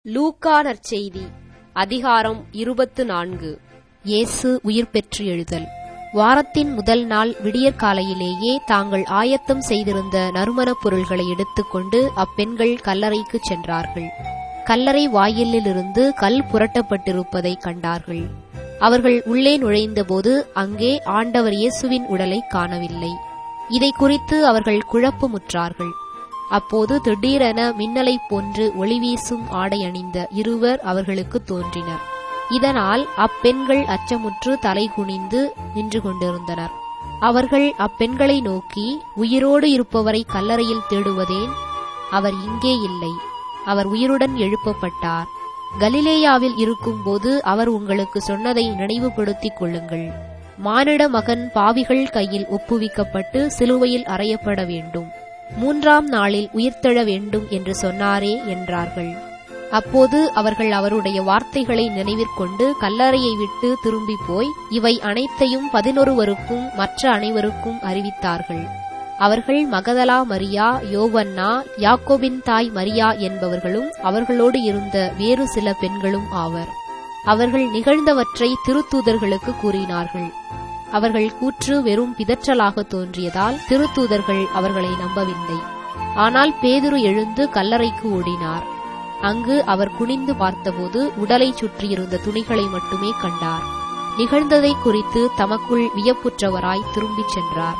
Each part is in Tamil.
லூக்கா நற்செய்தி அதிகாரம் இருபத்து நான்கு இயேசு உயிர் பெற்று எழுதல் வாரத்தின் முதல் நாள் விடியற்காலையிலேயே தாங்கள் ஆயத்தம் செய்திருந்த நறுமணப் பொருள்களை எடுத்துக்கொண்டு அப்பெண்கள் கல்லறைக்குச் சென்றார்கள் கல்லறை வாயிலிலிருந்து கல் புரட்டப்பட்டிருப்பதைக் கண்டார்கள் அவர்கள் உள்ளே நுழைந்தபோது அங்கே ஆண்டவர் இயேசுவின் உடலைக் காணவில்லை இதை குறித்து அவர்கள் குழப்பமுற்றார்கள் அப்போது திடீரென மின்னலைப் போன்று ஒளிவீசும் ஆடை அணிந்த இருவர் அவர்களுக்கு தோன்றினர் இதனால் அப்பெண்கள் அச்சமுற்று தலை குனிந்து நின்று கொண்டிருந்தனர் அவர்கள் அப்பெண்களை நோக்கி உயிரோடு இருப்பவரை கல்லறையில் தேடுவதேன் அவர் இங்கே இல்லை அவர் உயிருடன் எழுப்பப்பட்டார் கலிலேயாவில் இருக்கும்போது அவர் உங்களுக்கு சொன்னதை நினைவுபடுத்திக் கொள்ளுங்கள் மானிட மகன் பாவிகள் கையில் ஒப்புவிக்கப்பட்டு சிலுவையில் அறையப்பட வேண்டும் மூன்றாம் நாளில் உயிர்த்தெழ வேண்டும் என்று சொன்னாரே என்றார்கள் அப்போது அவர்கள் அவருடைய வார்த்தைகளை நினைவிற்கொண்டு கல்லறையை விட்டு திரும்பி போய் இவை அனைத்தையும் பதினொருவருக்கும் மற்ற அனைவருக்கும் அறிவித்தார்கள் அவர்கள் மகதலா மரியா யோவன்னா யாக்கோபின் தாய் மரியா என்பவர்களும் அவர்களோடு இருந்த வேறு சில பெண்களும் ஆவர் அவர்கள் நிகழ்ந்தவற்றை திருத்தூதர்களுக்கு கூறினார்கள் அவர்கள் கூற்று வெறும் பிதற்றலாக தோன்றியதால் திருத்தூதர்கள் அவர்களை நம்பவில்லை ஆனால் பேதுரு எழுந்து கல்லறைக்கு ஓடினார் அங்கு அவர் குனிந்து பார்த்தபோது உடலை சுற்றியிருந்த துணிகளை மட்டுமே கண்டார் நிகழ்ந்ததை குறித்து தமக்குள் வியப்புற்றவராய் திரும்பிச் சென்றார்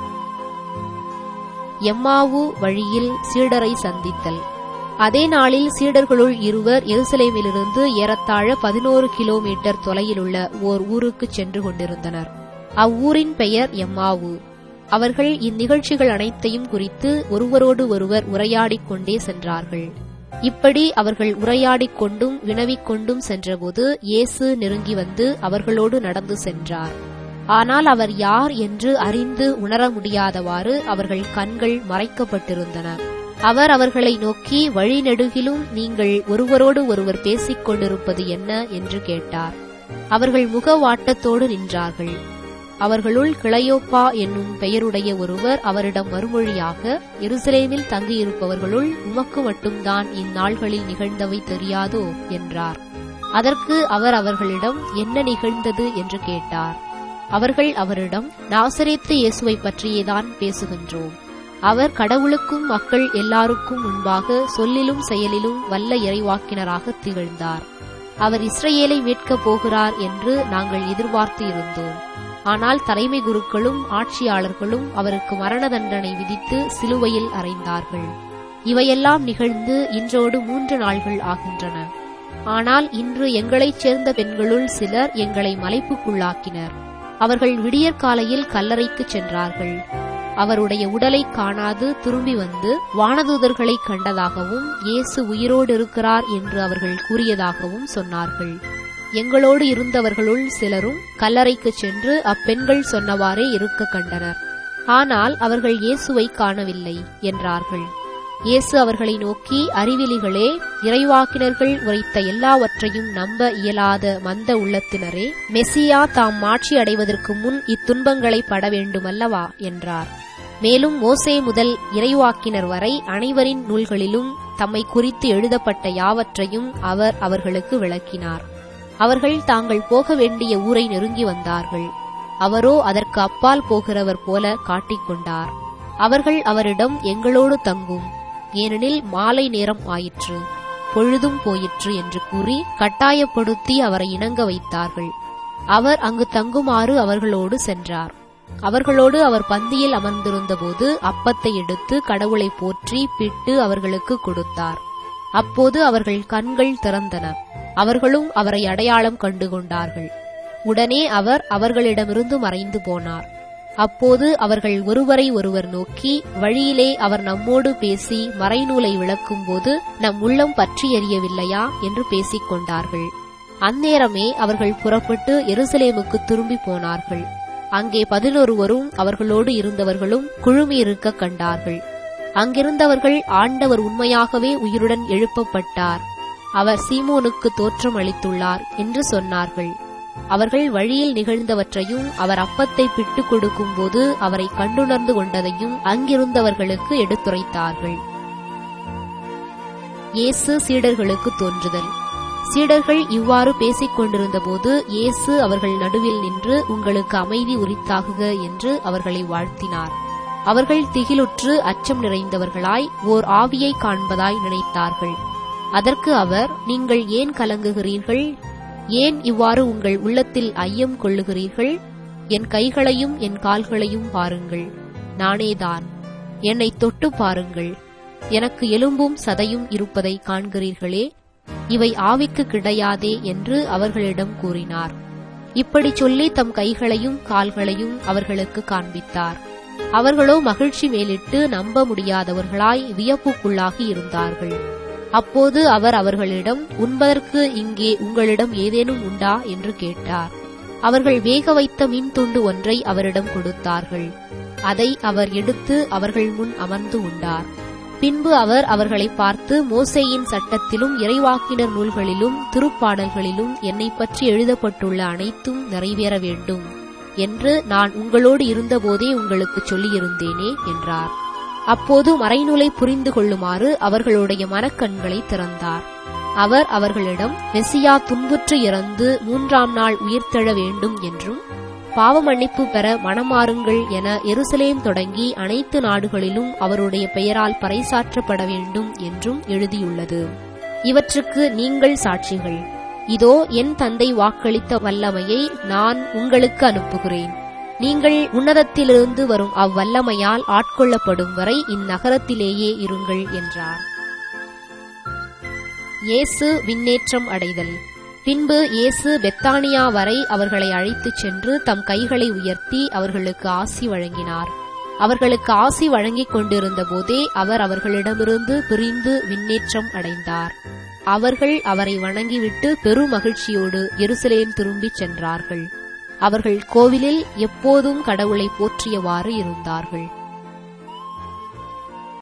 எம்மாவு வழியில் சீடரை சந்தித்தல் அதே நாளில் சீடர்களுள் இருவர் எருசலேமிலிருந்து ஏறத்தாழ பதினோரு கிலோமீட்டர் தொலையிலுள்ள ஓர் ஊருக்குச் சென்று கொண்டிருந்தனர் அவ்வூரின் பெயர் எம்மாவு அவர்கள் இந்நிகழ்ச்சிகள் அனைத்தையும் குறித்து ஒருவரோடு ஒருவர் உரையாடிக் கொண்டே சென்றார்கள் இப்படி அவர்கள் உரையாடிக் கொண்டும் வினவிக் கொண்டும் சென்றபோது இயேசு நெருங்கி வந்து அவர்களோடு நடந்து சென்றார் ஆனால் அவர் யார் என்று அறிந்து உணர முடியாதவாறு அவர்கள் கண்கள் மறைக்கப்பட்டிருந்தன அவர் அவர்களை நோக்கி வழிநெடுகிலும் நீங்கள் ஒருவரோடு ஒருவர் பேசிக் கொண்டிருப்பது என்ன என்று கேட்டார் அவர்கள் முகவாட்டத்தோடு நின்றார்கள் அவர்களுள் கிளையோப்பா என்னும் பெயருடைய ஒருவர் அவரிடம் மறுமொழியாக எருசலேமில் தங்கியிருப்பவர்களுள் உமக்கு மட்டும்தான் இந்நாள்களில் நிகழ்ந்தவை தெரியாதோ என்றார் அதற்கு அவர் அவர்களிடம் என்ன நிகழ்ந்தது என்று கேட்டார் அவர்கள் அவரிடம் நாசரேத்து இயேசுவை பற்றியேதான் பேசுகின்றோம் அவர் கடவுளுக்கும் மக்கள் எல்லாருக்கும் முன்பாக சொல்லிலும் செயலிலும் வல்ல இறைவாக்கினராக திகழ்ந்தார் அவர் இஸ்ரேலை மீட்கப் போகிறார் என்று நாங்கள் எதிர்பார்த்து இருந்தோம் ஆனால் தலைமை குருக்களும் ஆட்சியாளர்களும் அவருக்கு மரண தண்டனை விதித்து சிலுவையில் அறைந்தார்கள் இவையெல்லாம் நிகழ்ந்து இன்றோடு மூன்று நாள்கள் ஆகின்றன ஆனால் இன்று எங்களைச் சேர்ந்த பெண்களுள் சிலர் எங்களை மலைப்புக்குள்ளாக்கினர் அவர்கள் விடியற்காலையில் கல்லறைக்குச் சென்றார்கள் அவருடைய உடலை காணாது திரும்பி வந்து வானதூதர்களை கண்டதாகவும் இயேசு உயிரோடு இருக்கிறார் என்று அவர்கள் கூறியதாகவும் சொன்னார்கள் எங்களோடு இருந்தவர்களுள் சிலரும் கல்லறைக்குச் சென்று அப்பெண்கள் சொன்னவாறே இருக்க கண்டனர் ஆனால் அவர்கள் இயேசுவை காணவில்லை என்றார்கள் இயேசு அவர்களை நோக்கி அறிவிலிகளே இறைவாக்கினர்கள் உரைத்த எல்லாவற்றையும் நம்ப இயலாத மந்த உள்ளத்தினரே மெசியா தாம் மாட்சி அடைவதற்கு முன் இத்துன்பங்களை பட வேண்டுமல்லவா என்றார் மேலும் மோசே முதல் இறைவாக்கினர் வரை அனைவரின் நூல்களிலும் தம்மை குறித்து எழுதப்பட்ட யாவற்றையும் அவர் அவர்களுக்கு விளக்கினார் அவர்கள் தாங்கள் போக வேண்டிய ஊரை நெருங்கி வந்தார்கள் அவரோ அதற்கு அப்பால் போகிறவர் போல காட்டிக்கொண்டார் அவர்கள் அவரிடம் எங்களோடு தங்கும் ஏனெனில் மாலை நேரம் ஆயிற்று பொழுதும் போயிற்று என்று கூறி கட்டாயப்படுத்தி அவரை இணங்க வைத்தார்கள் அவர் அங்கு தங்குமாறு அவர்களோடு சென்றார் அவர்களோடு அவர் பந்தியில் அமர்ந்திருந்தபோது அப்பத்தை எடுத்து கடவுளை போற்றி பிட்டு அவர்களுக்கு கொடுத்தார் அப்போது அவர்கள் கண்கள் திறந்தன அவர்களும் அவரை அடையாளம் கண்டுகொண்டார்கள் உடனே அவர் அவர்களிடமிருந்து மறைந்து போனார் அப்போது அவர்கள் ஒருவரை ஒருவர் நோக்கி வழியிலே அவர் நம்மோடு பேசி மறைநூலை விளக்கும்போது நம் உள்ளம் பற்றி எறியவில்லையா என்று பேசிக் கொண்டார்கள் அந்நேரமே அவர்கள் புறப்பட்டு எருசலேமுக்கு திரும்பி போனார்கள் அங்கே பதினொருவரும் அவர்களோடு இருந்தவர்களும் குழுமி இருக்க கண்டார்கள் அங்கிருந்தவர்கள் ஆண்டவர் உண்மையாகவே உயிருடன் எழுப்பப்பட்டார் அவர் சீமோனுக்கு தோற்றம் அளித்துள்ளார் என்று சொன்னார்கள் அவர்கள் வழியில் நிகழ்ந்தவற்றையும் அவர் அப்பத்தை பிட்டுக் கொடுக்கும்போது அவரை கண்டுணர்ந்து கொண்டதையும் அங்கிருந்தவர்களுக்கு எடுத்துரைத்தார்கள் இயேசு சீடர்களுக்கு தோன்றுதல் சீடர்கள் இவ்வாறு பேசிக் கொண்டிருந்தபோது இயேசு அவர்கள் நடுவில் நின்று உங்களுக்கு அமைதி உரித்தாகுக என்று அவர்களை வாழ்த்தினார் அவர்கள் திகிலுற்று அச்சம் நிறைந்தவர்களாய் ஓர் ஆவியை காண்பதாய் நினைத்தார்கள் அதற்கு அவர் நீங்கள் ஏன் கலங்குகிறீர்கள் ஏன் இவ்வாறு உங்கள் உள்ளத்தில் ஐயம் கொள்ளுகிறீர்கள் என் கைகளையும் என் கால்களையும் பாருங்கள் நானேதான் என்னை தொட்டு பாருங்கள் எனக்கு எலும்பும் சதையும் இருப்பதை காண்கிறீர்களே இவை ஆவிக்கு கிடையாதே என்று அவர்களிடம் கூறினார் இப்படி சொல்லி தம் கைகளையும் கால்களையும் அவர்களுக்கு காண்பித்தார் அவர்களோ மகிழ்ச்சி மேலிட்டு நம்ப முடியாதவர்களாய் வியப்புக்குள்ளாகி இருந்தார்கள் அப்போது அவர் அவர்களிடம் உண்பதற்கு இங்கே உங்களிடம் ஏதேனும் உண்டா என்று கேட்டார் அவர்கள் வேக வைத்த மீன் துண்டு ஒன்றை அவரிடம் கொடுத்தார்கள் அதை அவர் எடுத்து அவர்கள் முன் அமர்ந்து உண்டார் பின்பு அவர் அவர்களை பார்த்து மோசேயின் சட்டத்திலும் இறைவாக்கினர் நூல்களிலும் திருப்பாடல்களிலும் என்னை பற்றி எழுதப்பட்டுள்ள அனைத்தும் நிறைவேற வேண்டும் என்று நான் உங்களோடு இருந்தபோதே உங்களுக்கு சொல்லியிருந்தேனே என்றார் அப்போது மறைநூலை புரிந்து கொள்ளுமாறு அவர்களுடைய மனக்கண்களை திறந்தார் அவர் அவர்களிடம் மெசியா துன்புற்று இறந்து மூன்றாம் நாள் உயிர்த்தெழ வேண்டும் என்றும் பாவ மன்னிப்பு பெற மனமாறுங்கள் என எருசலேம் தொடங்கி அனைத்து நாடுகளிலும் அவருடைய பெயரால் பறைசாற்றப்பட வேண்டும் என்றும் எழுதியுள்ளது இவற்றுக்கு நீங்கள் சாட்சிகள் இதோ என் தந்தை வாக்களித்த வல்லமையை நான் உங்களுக்கு அனுப்புகிறேன் நீங்கள் உன்னதத்திலிருந்து வரும் அவ்வல்லமையால் ஆட்கொள்ளப்படும் வரை இந்நகரத்திலேயே இருங்கள் என்றார் இயேசு விண்ணேற்றம் அடைதல் பின்பு இயேசு பெத்தானியா வரை அவர்களை அழைத்துச் சென்று தம் கைகளை உயர்த்தி அவர்களுக்கு ஆசி வழங்கினார் அவர்களுக்கு ஆசி வழங்கிக் கொண்டிருந்த போதே அவர் அவர்களிடமிருந்து பிரிந்து விண்ணேற்றம் அடைந்தார் அவர்கள் அவரை வணங்கிவிட்டு பெருமகிழ்ச்சியோடு எருசலேம் திரும்பிச் சென்றார்கள் அவர்கள் கோவிலில் எப்போதும் கடவுளை போற்றியவாறு இருந்தார்கள்